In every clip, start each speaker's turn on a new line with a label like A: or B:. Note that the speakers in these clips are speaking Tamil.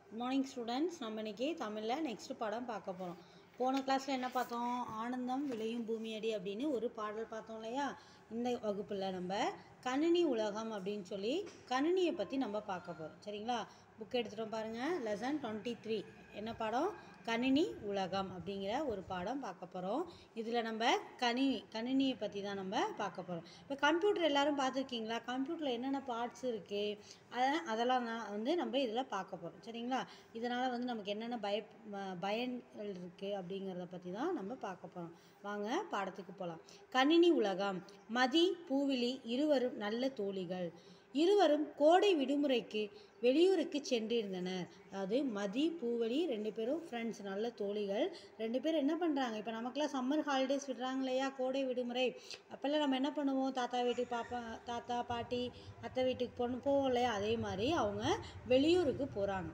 A: குட் மார்னிங் ஸ்டூடெண்ட்ஸ் நம்ம இன்னைக்கு தமிழில் நெக்ஸ்ட் பாடம் பார்க்க போகிறோம் போன கிளாஸில் என்ன பார்த்தோம் ஆனந்தம் விளையும் பூமியடி அப்படின்னு ஒரு பாடல் பார்த்தோம் இல்லையா இந்த வகுப்பில் நம்ம கணினி உலகம் அப்படின்னு சொல்லி கணினியை பற்றி நம்ம பார்க்க போகிறோம் சரிங்களா புக் எடுத்துகிட்டோம் பாருங்கள் லெசன் டுவெண்ட்டி த்ரீ என்ன பாடம் கணினி உலகம் அப்படிங்கிற ஒரு பாடம் பார்க்க போகிறோம் இதில் நம்ம கணினி கணினியை பற்றி தான் நம்ம பார்க்க போகிறோம் இப்போ கம்ப்யூட்டர் எல்லாரும் பார்த்துருக்கீங்களா கம்ப்யூட்டரில் என்னென்ன பார்ட்ஸ் இருக்குது அதை அதெல்லாம் நான் வந்து நம்ம இதில் பார்க்க போகிறோம் சரிங்களா இதனால் வந்து நமக்கு என்னென்ன பய ப- பயன்கள் இருக்குது அப்படிங்கிறத பற்றி தான் நம்ம பார்க்க போகிறோம் வாங்க பாடத்துக்கு போகலாம் கணினி உலகம் மதி பூவிலி இருவரும் நல்ல தோழிகள் இருவரும் கோடை விடுமுறைக்கு வெளியூருக்கு சென்றிருந்தனர் அதாவது மதி பூவலி ரெண்டு பேரும் ஃப்ரெண்ட்ஸ் நல்ல தோழிகள் ரெண்டு பேரும் என்ன பண்ணுறாங்க இப்போ நமக்குலாம் சம்மர் ஹாலிடேஸ் விடுறாங்க இல்லையா கோடை விடுமுறை அப்போல்லாம் நம்ம என்ன பண்ணுவோம் தாத்தா வீட்டுக்கு பாப்பா தாத்தா பாட்டி அத்தை வீட்டுக்கு பொண்ணு போவோம் இல்லையா அதே மாதிரி அவங்க வெளியூருக்கு போகிறாங்க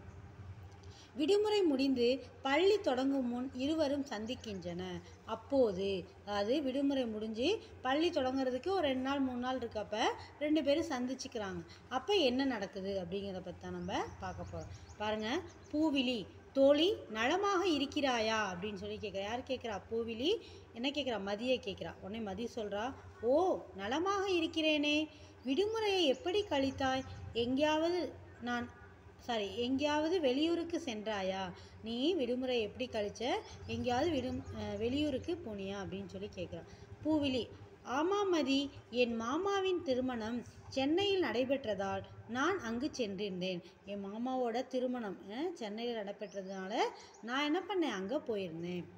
A: விடுமுறை முடிந்து பள்ளி தொடங்கும் முன் இருவரும் சந்திக்கின்றனர் அப்போது அதாவது விடுமுறை முடிஞ்சு பள்ளி தொடங்குறதுக்கு ஒரு ரெண்டு நாள் மூணு நாள் இருக்கப்ப ரெண்டு பேரும் சந்திச்சுக்கிறாங்க அப்போ என்ன நடக்குது அப்படிங்கிறத பற்றி தான் நம்ம பார்க்க போகிறோம் பாருங்கள் பூவிலி தோழி நலமாக இருக்கிறாயா அப்படின்னு சொல்லி கேட்குறா யார் கேட்குறா பூவிலி என்ன கேட்குறா மதியை கேட்குறா உடனே மதி சொல்கிறா ஓ நலமாக இருக்கிறேனே விடுமுறையை எப்படி கழித்தாய் எங்கேயாவது நான் சாரி எங்கேயாவது வெளியூருக்கு சென்றாயா நீ விடுமுறை எப்படி கழிச்ச எங்கேயாவது விடும் அஹ் வெளியூருக்கு போனியா அப்படின்னு சொல்லி கேட்குறான் பூவிலி ஆமாம் மதி என் மாமாவின் திருமணம் சென்னையில் நடைபெற்றதால் நான் அங்கு சென்றிருந்தேன் என் மாமாவோட திருமணம் அஹ், சென்னையில் நடைபெற்றதுனால நான் என்ன பண்ணேன் அங்கே போயிருந்தேன்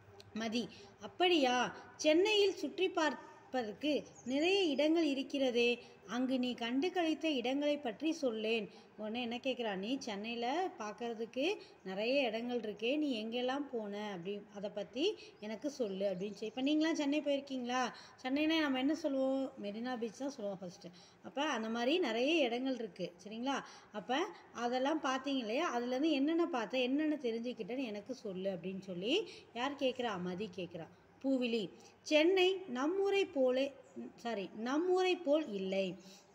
A: மதி அப்படியா சென்னையில் சுற்றி பார்ப்பதற்கு நிறைய இடங்கள் இருக்கிறதே அங்கு நீ கண்டு கழித்த இடங்களை பற்றி சொல்லேன் உடனே என்ன கேட்குறா நீ சென்னையில் பார்க்கறதுக்கு நிறைய இடங்கள் இருக்கே நீ எங்கெல்லாம் போன அப்படி அதை பற்றி எனக்கு சொல்லு அப்படின்னு சொல்லி இப்போ நீங்களாம் சென்னை போயிருக்கீங்களா சென்னைனா நம்ம என்ன சொல்லுவோம் மெரினா பீச் தான் சொல்லுவோம் ஃபஸ்ட்டு அப்போ அந்த மாதிரி நிறைய இடங்கள் இருக்குது சரிங்களா அப்போ அதெல்லாம் பார்த்தீங்க இல்லையா அதுலேருந்து என்னென்ன பார்த்த என்னென்ன தெரிஞ்சுக்கிட்டேன்னு எனக்கு சொல்லு அப்படின்னு சொல்லி யார் கேட்குறா மதி கேட்குறா பூவிலி சென்னை நம்மூரை போலே சாரி நம்மூரை போல் இல்லை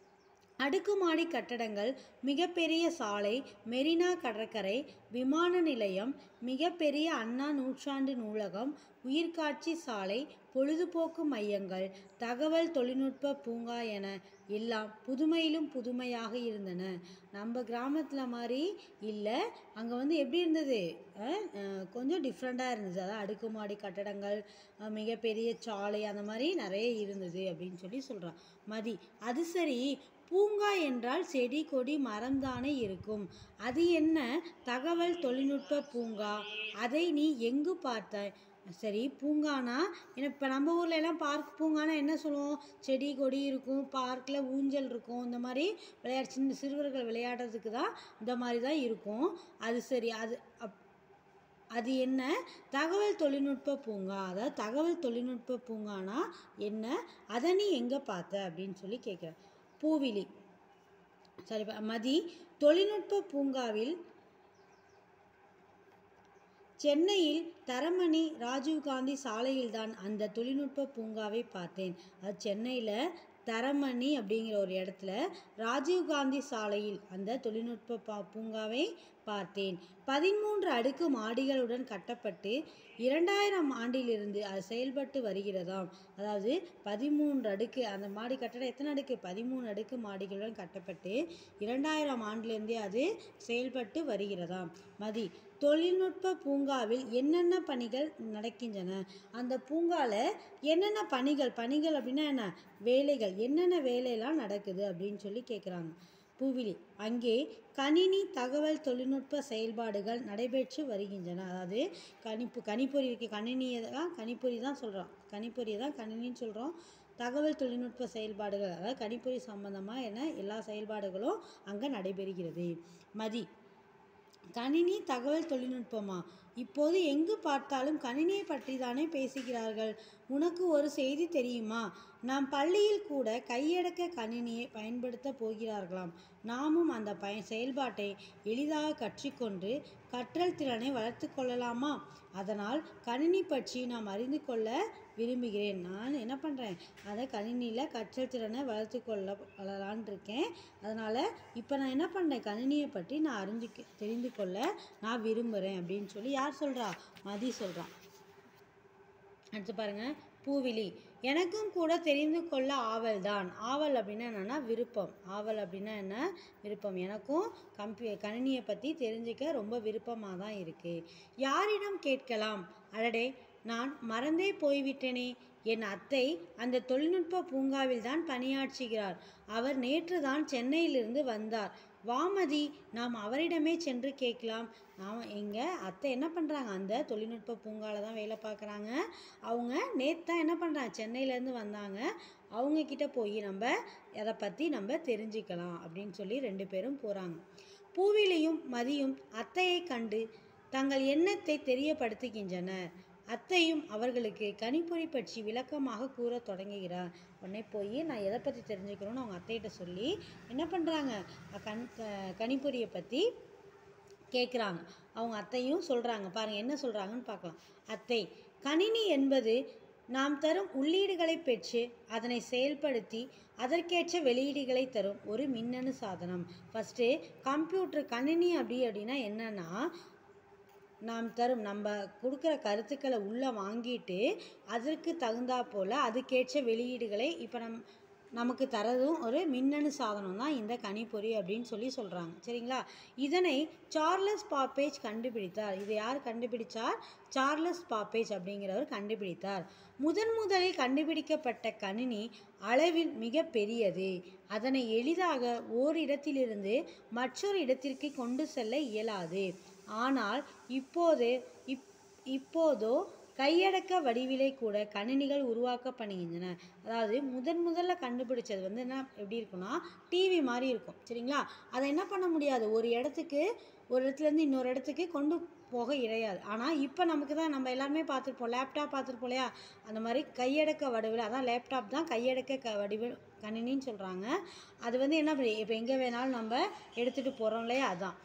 A: அடுக்குமாடி கட்டடங்கள் மிகப்பெரிய சாலை மெரினா கடற்கரை விமான நிலையம் மிகப்பெரிய அண்ணா நூற்றாண்டு நூலகம் உயிர்காட்சி சாலை பொழுதுபோக்கு மையங்கள் தகவல் தொழில்நுட்ப பூங்கா என எல்லாம் புதுமையிலும் புதுமையாக இருந்தன நம்ம கிராமத்தில் மாதிரி இல்லை அங்கே வந்து எப்படி இருந்தது அஹ், அஹ், கொஞ்சம் டிஃப்ரெண்ட்டாக இருந்தது அதாவது அடுக்குமாடி கட்டடங்கள் அஹ், மிகப்பெரிய சாலை அந்த மாதிரி நிறைய இருந்தது அப்படின்னு சொல்லி சொல்கிறான் மதி அது சரி பூங்கா என்றால் செடி கொடி மரம் தானே இருக்கும் அது என்ன தகவல் தொழில்நுட்ப பூங்கா அதை நீ எங்கு பார்த்தாய் சரி பூங்கானா இப்போ நம்ம ஊர்ல எல்லாம் பார்க் பூங்கானா என்ன சொல்லுவோம் செடி கொடி இருக்கும் பார்க்கில் ஊஞ்சல் இருக்கும் இந்த மாதிரி விளையாட்டு சின்ன சிறுவர்கள் விளையாடுறதுக்கு தான் இந்த மாதிரி தான் இருக்கும் அது சரி அது அப் அது என்ன தகவல் தொழில்நுட்ப பூங்கா அதாவது தகவல் தொழில்நுட்ப பூங்கானா என்ன அதை நீ எங்கே பார்த்த அப்படின்னு சொல்லி கேட்குற பூவிலி சரி ப- மதி தொழில்நுட்ப பூங்காவில் சென்னையில் தரமணி ராஜீவ்காந்தி சாலையில்தான் அந்த தொழில்நுட்ப பூங்காவை பார்த்தேன் அது சென்னையில் தரமணி அப்படிங்கிற ஒரு இடத்துல ராஜீவ்காந்தி சாலையில் அந்த தொழில்நுட்ப பா பூங்காவை பார்த்தேன் பதிமூன்று அடுக்கு மாடிகளுடன் கட்டப்பட்டு இரண்டாயிரம் ஆண்டிலிருந்து அது செயல்பட்டு வருகிறதாம் அதாவது பதிமூன்று அடுக்கு அந்த மாடி கட்டடம் எத்தனை அடுக்கு பதிமூணு அடுக்கு மாடிகளுடன் கட்டப்பட்டு இரண்டாயிரம் ஆண்டிலிருந்தே அது செயல்பட்டு வருகிறதாம் மதி தொழில்நுட்ப பூங்காவில் என்னென்ன பணிகள் நடக்கின்றன அந்த பூங்காவில் என்னென்ன பணிகள் பணிகள் அப்படின்னா என்ன வேலைகள் என்னென்ன வேலையெல்லாம் நடக்குது அப்படின்னு சொல்லி கேட்குறாங்க பூவிலி அங்கே கணினி தகவல் தொழில்நுட்ப செயல்பாடுகள் நடைபெற்று வருகின்றன அதாவது கணிப்பு கணிப்பொறி இருக்குது கணினியை தான் கணிப்பொறி தான் சொல்கிறோம் கணிப்பொறியை தான் கணினின்னு சொல்கிறோம் தகவல் தொழில்நுட்ப செயல்பாடுகள் அதாவது கணிப்பொறி சம்பந்தமாக என்ன எல்லா செயல்பாடுகளும் அங்கே நடைபெறுகிறது மதி கணினி தகவல் தொழில்நுட்பமா இப்போது எங்கு பார்த்தாலும் கணினியை பற்றி தானே பேசுகிறார்கள் உனக்கு ஒரு செய்தி தெரியுமா நாம் பள்ளியில் கூட கையடக்க கணினியை பயன்படுத்த போகிறார்களாம் நாமும் அந்த பய செயல்பாட்டை எளிதாக கற்றுக்கொண்டு கற்றல் திறனை வளர்த்து கொள்ளலாமா அதனால் கணினி பற்றி நாம் அறிந்து கொள்ள விரும்புகிறேன் நான் என்ன பண்ணுறேன் அதை கணினியில் கற்றல் திறனை வளர்த்து கொள்ள வளரான் இருக்கேன் அதனால் இப்போ நான் என்ன பண்ணுறேன் கணினியை பற்றி நான் அறிஞ்சு தெரிந்து கொள்ள நான் விரும்புகிறேன் அப்படின்னு சொல்லி யார் சொல்கிறா மதி சொல்கிறான் அடுத்து பாருங்க பூவிலி எனக்கும் கூட தெரிந்து கொள்ள ஆவல் தான் ஆவல் அப்படின்னா என்னன்னா விருப்பம் ஆவல் அப்படின்னா என்ன விருப்பம் எனக்கும் கம்பி கணினியை பற்றி தெரிஞ்சுக்க ரொம்ப விருப்பமாக தான் இருக்குது யாரிடம் கேட்கலாம் அடடே நான் மறந்தே போய்விட்டேனே என் அத்தை அந்த தொழில்நுட்ப பூங்காவில் தான் பணியாற்றுகிறார் அவர் நேற்று தான் சென்னையிலிருந்து வந்தார் வாமதி நாம் அவரிடமே சென்று கேட்கலாம் நாம் எங்கள் அத்தை என்ன பண்ணுறாங்க அந்த தொழில்நுட்ப பூங்காவில் தான் வேலை பார்க்குறாங்க அவங்க நேற்று தான் என்ன பண்ணுறாங்க சென்னையிலேருந்து வந்தாங்க அவங்க கிட்ட போய் நம்ம அதை பற்றி நம்ம தெரிஞ்சுக்கலாம் அப்படின்னு சொல்லி ரெண்டு பேரும் போகிறாங்க பூவிலியும் மதியும் அத்தையை கண்டு தங்கள் எண்ணத்தை தெரியப்படுத்துகின்றனர் அத்தையும் அவர்களுக்கு கணிப்பொறி பற்றி விளக்கமாக கூற தொடங்குகிறார் உடனே போய் நான் எதை பற்றி தெரிஞ்சுக்கணும்னு அவங்க அத்தைகிட்ட சொல்லி என்ன பண்ணுறாங்க கண் க- கணிப்பொறியை பற்றி கேட்குறாங்க அவங்க அத்தையும் சொல்கிறாங்க பாருங்கள் என்ன சொல்கிறாங்கன்னு பார்க்கலாம் அத்தை கணினி என்பது நாம் தரும் உள்ளீடுகளை பெற்று அதனை செயல்படுத்தி அதற்கேற்ற வெளியீடுகளை தரும் ஒரு மின்னணு சாதனம் ஃபஸ்ட்டு கம்ப்யூட்டர் கணினி அப்படி அப்படின்னா என்னன்னா நாம் தரும் நம்ம கொடுக்குற கருத்துக்களை உள்ளே வாங்கிட்டு அதற்கு தகுந்தா போல் அதுக்கேற்ற வெளியீடுகளை இப்போ நம் நமக்கு தரதும் ஒரு மின்னணு சாதனம் தான் இந்த கணிப்பொறி அப்படின்னு சொல்லி சொல்கிறாங்க சரிங்களா இதனை சார்லஸ் பாப்பேஜ் கண்டுபிடித்தார் இதை யார் கண்டுபிடிச்சார் சார்லஸ் பாப்பேஜ் அப்படிங்கிறவர் கண்டுபிடித்தார் முதன் முதலில் கண்டுபிடிக்கப்பட்ட கணினி அளவில் மிக பெரியது அதனை எளிதாக ஓரிடத்திலிருந்து மற்றொரு இடத்திற்கு கொண்டு செல்ல இயலாது ஆனால் இப்போது இப் இப்போதோ கையடக்க வடிவிலே கூட கணினிகள் உருவாக்கப்படுகின்றன அதாவது முதன் முதல்ல கண்டுபிடிச்சது வந்து என்ன எப்படி இருக்குன்னா டிவி மாதிரி இருக்கும் சரிங்களா அதை என்ன பண்ண முடியாது ஒரு இடத்துக்கு ஒரு இடத்துலேருந்து இன்னொரு இடத்துக்கு கொண்டு போக இடையாது ஆனால் இப்போ நமக்கு தான் நம்ம எல்லாருமே பார்த்துருப்போம் லேப்டாப் பார்த்துருப்போம் இல்லையா அந்த மாதிரி கையடக்க வடிவில் அதான் லேப்டாப் தான் கையடக்க க வடிவில் கணினின்னு சொல்கிறாங்க அது வந்து என்ன பண்ணி இப்போ எங்கே வேணாலும் நம்ம எடுத்துகிட்டு போகிறோம் இல்லையா அதான்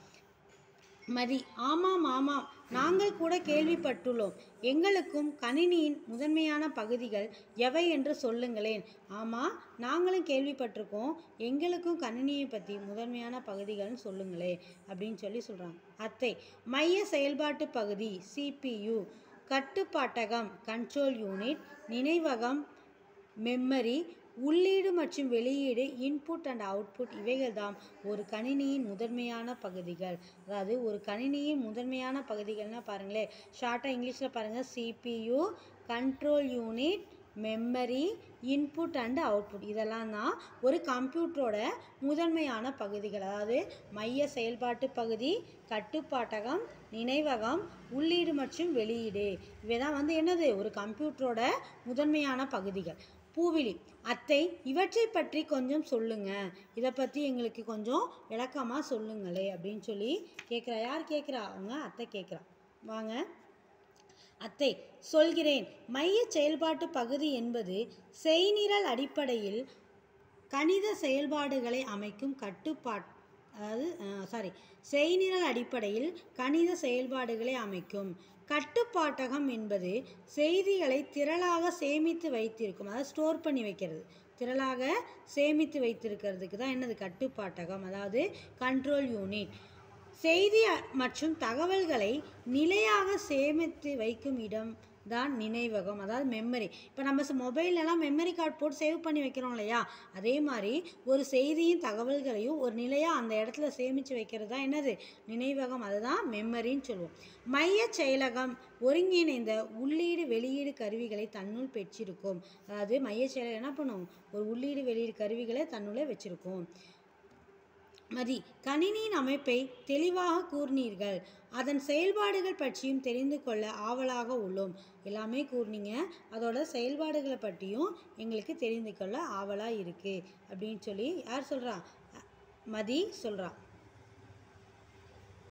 A: மதி ஆமாம் ஆமாம் நாங்கள் கூட கேள்விப்பட்டுள்ளோம் எங்களுக்கும் கணினியின் முதன்மையான பகுதிகள் எவை என்று சொல்லுங்களேன் ஆமாம் நாங்களும் கேள்விப்பட்டிருக்கோம் எங்களுக்கும் கணினியை பற்றி முதன்மையான பகுதிகள்னு சொல்லுங்களே அப்படின்னு சொல்லி சொல்கிறாங்க அத்தை மைய செயல்பாட்டு பகுதி சிபியு கட்டுப்பாட்டகம் கண்ட்ரோல் யூனிட் நினைவகம் மெமரி உள்ளீடு மற்றும் வெளியீடு இன்புட் அண்ட் அவுட்புட் இவைகள் தான் ஒரு கணினியின் முதன்மையான பகுதிகள் அதாவது ஒரு கணினியின் முதன்மையான பகுதிகள்னா பாருங்களேன் ஷார்ட்டாக இங்கிலீஷில் பாருங்கள் CPU control unit memory input and output இதெல்லாம் தான் ஒரு கம்ப்யூட்டரோட முதன்மையான பகுதிகள் அதாவது மைய செயல்பாட்டு பகுதி கட்டுப்பாட்டகம் நினைவகம் உள்ளீடு மற்றும் வெளியீடு இவை தான் வந்து என்னது ஒரு கம்ப்யூட்டரோட முதன்மையான பகுதிகள் பூவிலி அத்தை இவற்றை பற்றி கொஞ்சம் சொல்லுங்க இதை பற்றி எங்களுக்கு கொஞ்சம் விளக்கமாக சொல்லுங்களே அப்படின்னு சொல்லி கேட்குறா யார் கேட்குறா அவங்க அத்தை கேட்குறா வாங்க அத்தை சொல்கிறேன் மைய செயல்பாட்டு பகுதி என்பது செய்நிரல் அடிப்படையில் கணித செயல்பாடுகளை அமைக்கும் கட்டுப்பாட் அதாவது சாரி செய்நிரல் அடிப்படையில் கணித செயல்பாடுகளை அமைக்கும் கட்டுப்பாட்டகம் என்பது செய்திகளை திரளாக சேமித்து வைத்திருக்கும் அதாவது ஸ்டோர் பண்ணி வைக்கிறது திரளாக சேமித்து வைத்திருக்கிறதுக்கு தான் என்னது கட்டுப்பாட்டகம் அதாவது கண்ட்ரோல் யூனிட் செய்தி அ- மற்றும் தகவல்களை நிலையாக சேமித்து வைக்கும் இடம் தான் நினைவகம் அதாவது மெமரி இப்போ நம்ம மொபைல்லலாம் மெமரி கார்டு போட்டு சேவ் பண்ணி வைக்கிறோம் இல்லையா அதே மாதிரி ஒரு செய்தியின் தகவல்களையும் ஒரு நிலையாக அந்த இடத்துல சேமித்து வைக்கிறது தான் என்னது நினைவகம் அதுதான் மெமரின்னு சொல்லுவோம் மைய செயலகம் ஒருங்கிணைந்த உள்ளீடு வெளியீடு கருவிகளை தன்னுள் பெற்றிருக்கும் அதாவது மைய செயலகம் என்ன பண்ணும் ஒரு உள்ளீடு வெளியீடு கருவிகளை தன்னுள்ளே வச்சிருக்கும் மதி கணினியின் அமைப்பை தெளிவாக கூறினீர்கள் அதன் செயல்பாடுகள் பற்றியும் தெரிந்து கொள்ள ஆவலாக உள்ளோம் எல்லாமே கூறினீங்க அதோட செயல்பாடுகளை பற்றியும் எங்களுக்கு தெரிந்து கொள்ள ஆவலாக இருக்குது அப்படின்னு சொல்லி யார் சொல்கிறா மதி சொல்கிறா